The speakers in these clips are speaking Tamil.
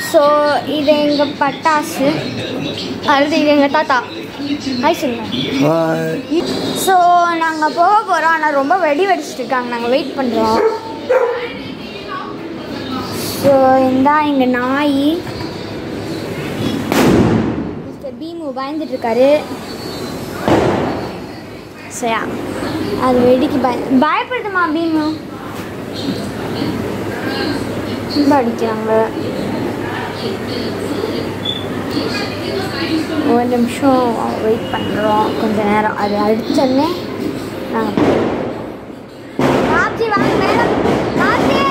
ஸோ இது எங்கள் பட்டாசு அடுத்து இது எங்கள் தாத்தா ஹாய் சொல்லுங்க ஸோ நாங்கள் போக போகிறோம் ஆனால் ரொம்ப வெடி வெடிச்சிட்டு இருக்காங்க நாங்கள் வெயிட் பண்ணுறோம் ஸோ இந்தா எங்கள் நாய் மிஸ்டர் பீமு பயந்துட்டு இருக்காரு சரியா அது வெடிக்கு பய பயப்படுதுமா பீமு ரொம்ப அடிக்கிறாங்க ஒரு நிமிஷம் வெயிட் பண்ணுறோம் கொஞ்ச நேரம் அது அடித்தோடனே நாங்கள் பாப்ஜி வாங்க மேடம் பாப்ஜி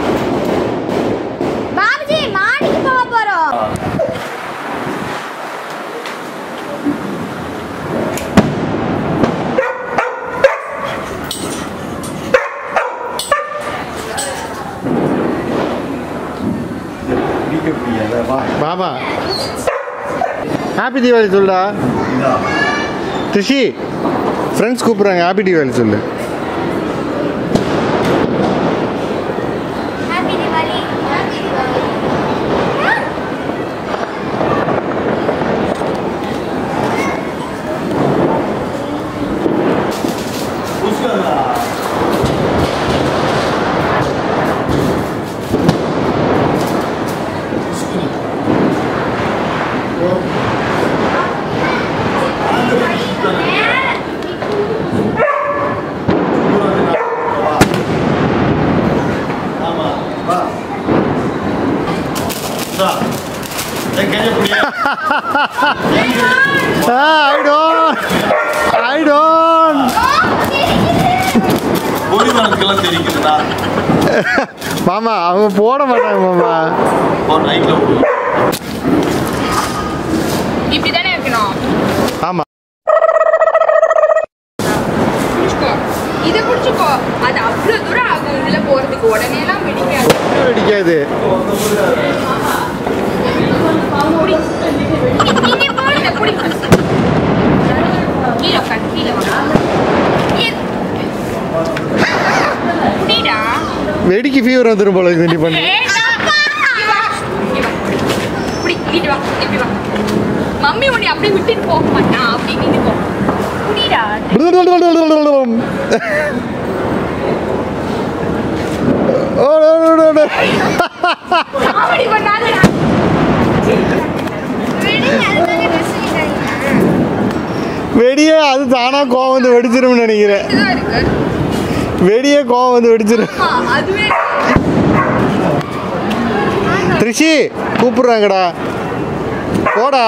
பாப்ஜி மாடிக்கு போக போகிறோம் பிடிக்க முடியாத வா பாபா ஹாப்பி தீபாவளி சொல்லுடா ரிஷி ஃப்ரெண்ட்ஸ் கூப்பிட்றாங்க ஹாப்பி தீபாவளி சொல்லு ஹாப்பி தீபாவளி ஹாப்பி தீபாவளி ஆமா வா வா என் கையை பிடியா ஐ டோன்ட் ஐ டோன்ட் போலிமானுக்கெல்லாம் தெரிவிக்குதுடா மாமா அவங்க போட மாட்டாங்க மாமா ஒரு நைட்ல போடுவோம் இப்படிதானே இருக்கணும் ஆமா புடிச்சுக்கோ இதை புடிச்சுக்கோ அது அவ்வளவு தூரம் ஆகும் உள்ள போறதுக்கு உடனே எல்லாம் வெடிக்காது அடிக்காது நீங்க போடுங்க புடி கீழே உட்காந்து கீழே வாங்க இரு. புடிடா வெடிக்கு ஃபீவர் வந்துடும் போல இது நீ பண்ணு புடி இங்கிட்டு வா இப்படி வா மம்மி உன்னை அப்படியே விட்டுட்டு போக மாட்டான் அப்படி நின்று போ புடிடா ஓ, no, no, no, no. Comedy பண்ணாதடா விடுங்க அதுக்காக ட்ரெஸ் வெடியே அது தானா கோவம் வந்து வெடிச்சிரும்னு நினைக்கிறேன் இதுதான் இருக்கு வெடியே கோவம் வந்து வெடிச்சிரும் ஆமா, அதுவே ரிஷி கூப்பிடுறாங்கடா போடா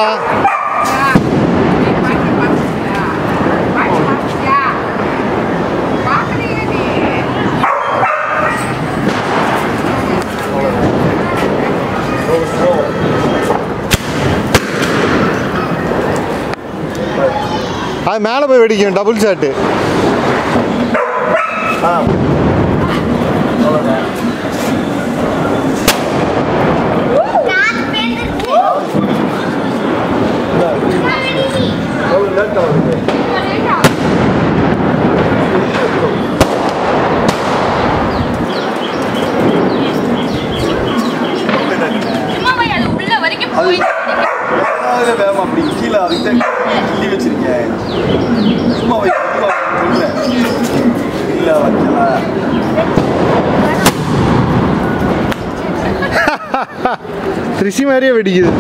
அது மேலே போய் வெடிக்கும் டபுள் ஷாட்டு சும்மா போய் அது உள்ள வரைக்கும் போய் ஏதாவது வேகம் அப்படி கீழே அதுக்கு கிள்ளி வச்சிருக்கேன் சும்மா வை இதுவா இல்லை இல்லை வைக்கல ரிஷி மாதிரியே வெடிக்குது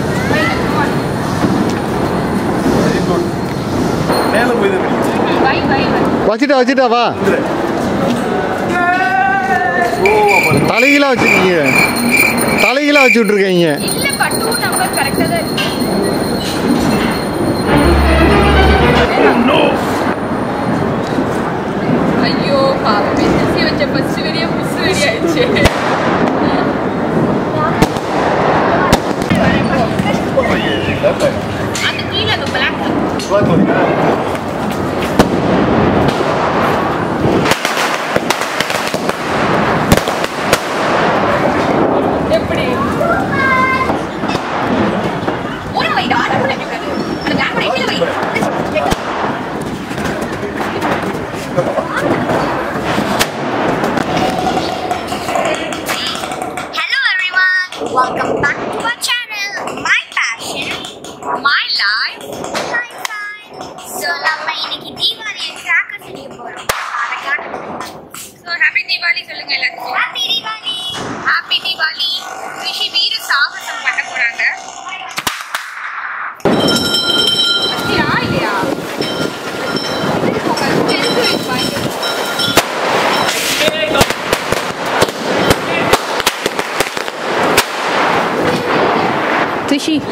வெரி குட் மேலே போய் தான் பிடிக்கும் வை வை வை வச்சுட்டா வச்சுட்டா வா ஸ்லோவாக பண்ணு தலைகீழா வச்சிருக்கீங்க தலைகீழா வச்சு விட்ருக்கீங்க இல்ல பட்டு நம்பர் கரெக்டா தான் இருக்கு ஐயோ பாவம் எஸ்எஸ்சி வச்ச ஃபர்ஸ்ட் வெடியா புஸ் வெடி ஆயிடுச்சு அந்த கீழே அந்த பிளாக் எப்படி ஒரு வைடா அடகுல இருக்காது அந்த பிளாக் கூட கீழே வை Hello everyone, welcome back to our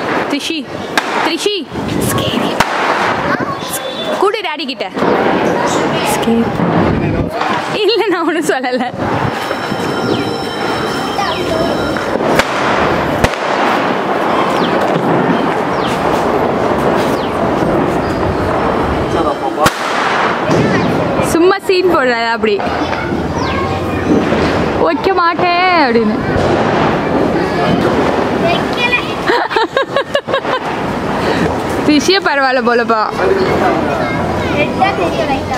Trishi Trishi scary கூடு டாடி கிட்ட ஸ்கேரி இல்லை நான் ஒன்றும் சொல்லலை சும்மா சீன் போடுறாரு அப்படி வைக்க மாட்டேன் அப்படின்னு விஷயம் பரவாயில்ல போலப்பா ரெட்டா தெரியும் லைட்டா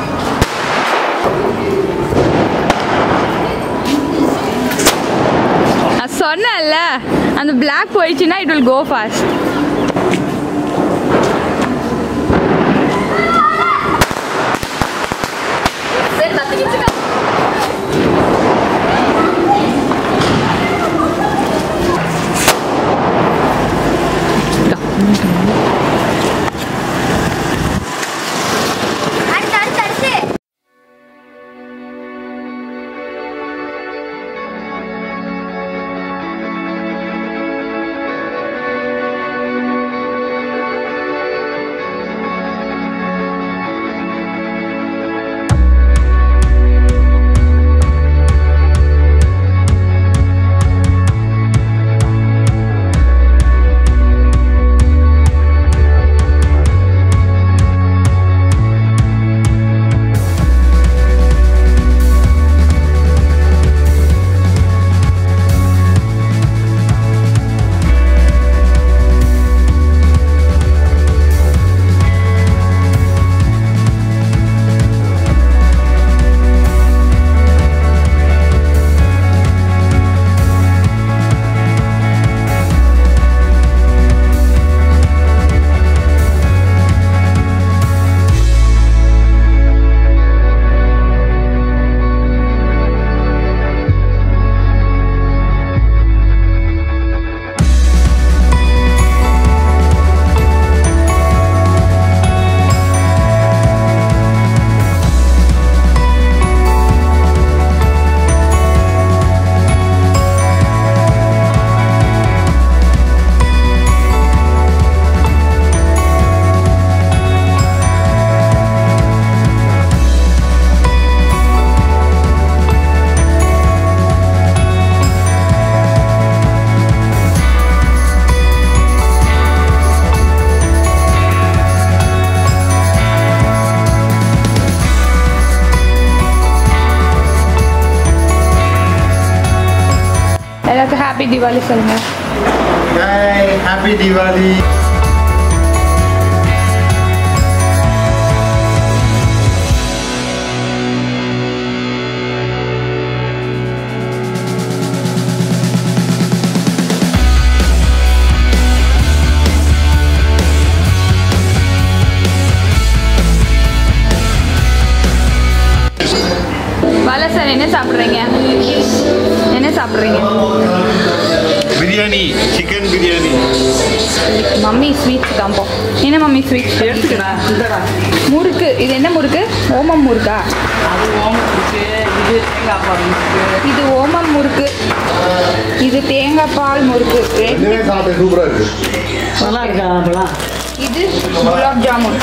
நான் சொன்னேன்ல அந்த பிளாக் போயிடுச்சுன்னா இட் வில் கோ ஃபாஸ்ட் அடுத்து அடுத்து அடுத்து எல்லாருக்கும் ஹாப்பி தீபாவளி சொல்லுங்க ஹாப்பி தீபாவளி பாலா சார் என்ன சாப்பிட்றீங்க என்ன சாப்பிட்றீங்க biryani chicken biryani mummy sweets தான்ப்போ என்ன மம்மி ஸ்வீட்ஸ் எடுத்துக்கடா இந்தடா முறுக்கு இது என்ன முறுக்கு ஓமம் முறுக்கா அது ஓமம் இருக்கு இது தேங்காய் பால் இருக்கு இது ஓமம் முறுக்கு இது தேங்காய் பால் முறுக்கு ரெண்டுமே சாப்பிட்டு சூப்பராக இருக்கு நல்லா இருக்கா அப்பெல்லாம் இது குலாப் ஜாமுன்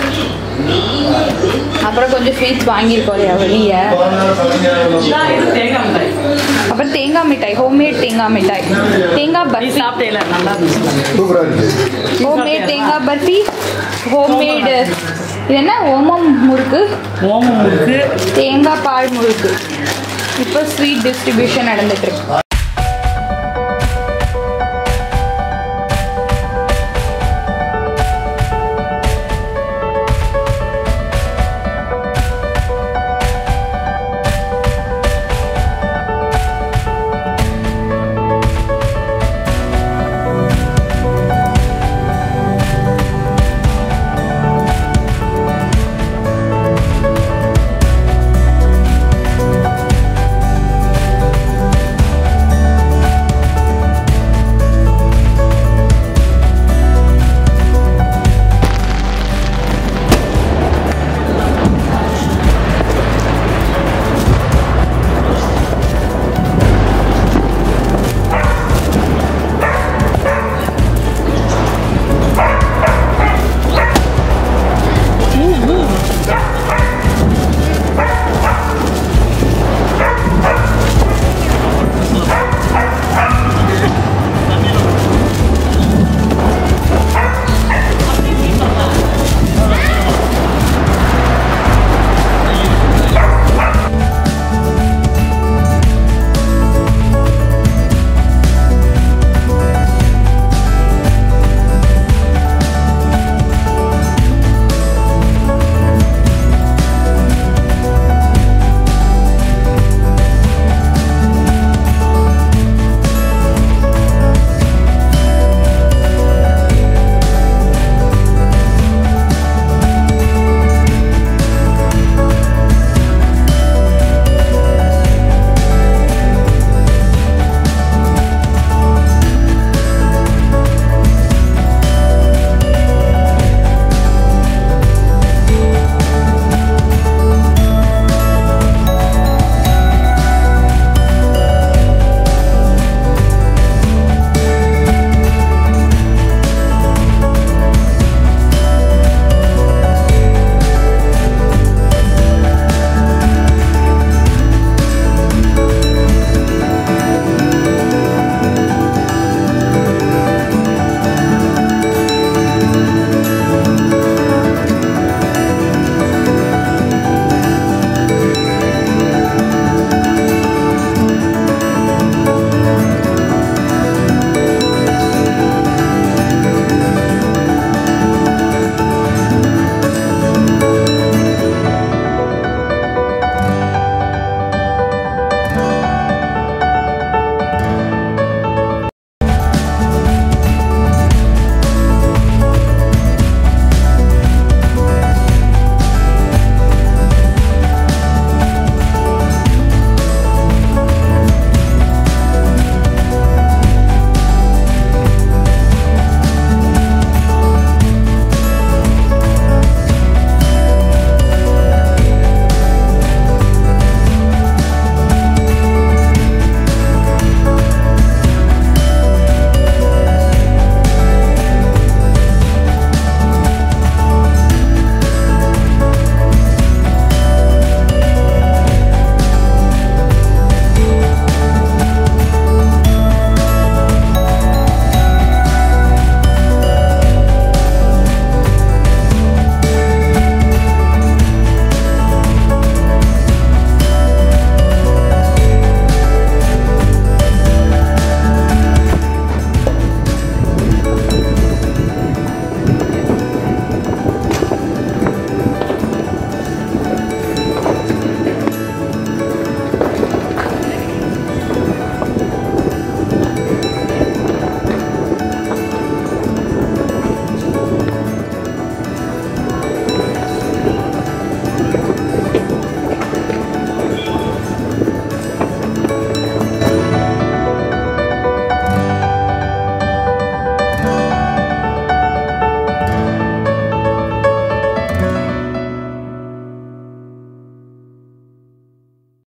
அப்புறம் கொஞ்சம் ஸ்வீட்ஸ் வாங்கியிருக்கோம் இல்லையா வெளியே இதான் இது தேங்காய் மிட்டாய் அப்புறம் தேங்காய் மிட்டாய் ஹோம்மேட் தேங்காய் மிட்டாய் தேங்காய் நீ பர்ஃபி சாப்பிட்டேல நல்லா இருந்துச்சு சூப்பராக இருக்கு ஹோம்மேட் தேங்காய் பர்ஃபி ஹோம்மேடு இது என்ன ஓமம் முறுக்கு ஓமம் இருக்கு தேங்காய் பால் முறுக்கு இப்போ ஸ்வீட் டிஸ்ட்ரிபியூஷன் நடந்துட்டு இருக்கு